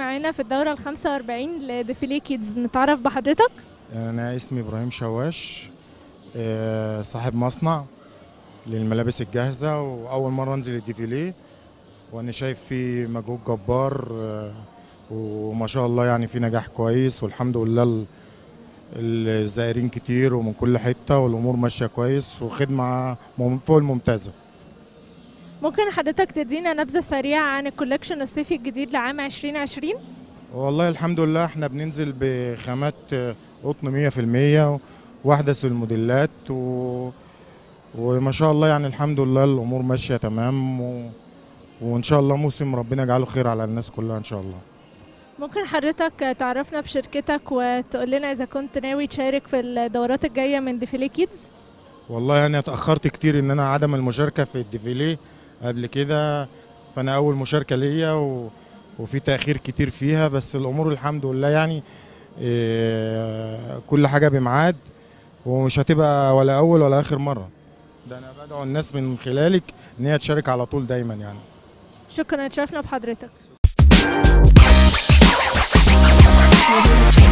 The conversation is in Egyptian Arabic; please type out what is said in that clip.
معانا في الدورة ال 45 لديفيلي كيدز نتعرف بحضرتك أنا اسمي إبراهيم شواش آه، صاحب مصنع للملابس الجاهزة وأول مرة أنزل الديفيليه وأنا شايف فيه مجهود جبار آه، وما شاء الله يعني في نجاح كويس والحمد لله ال- الزائرين كتير ومن كل حتة والأمور ماشية كويس وخدمة مم- فوق الممتازة ممكن حضرتك تدينا نبذة سريعة عن الكولكشن الصيفي الجديد لعام 2020 والله الحمد لله احنا بننزل بخامات آه، قطن 100% واحدث الموديلات و... وما شاء الله يعني الحمد لله الامور ماشيه تمام و... وان شاء الله موسم ربنا يجعله خير على الناس كلها ان شاء الله ممكن حضرتك تعرفنا بشركتك وتقول لنا إذا كنت ناوي تشارك في الدورات الجاية من ديفيلي كيدز والله انا اتاخرت كتير ان انا عدم المشاركه في الديفيليه قبل كده فانا اول مشاركه ليا و... وفي تاخير كتير فيها بس الامور الحمد لله يعني إيه... كل حاجه بميعاد ومش هتبقى ولا اول ولا اخر مره ده انا بدعو الناس من خلالك ان هي تشارك على طول دايما يعني شكرا اتشرفنا بحضرتك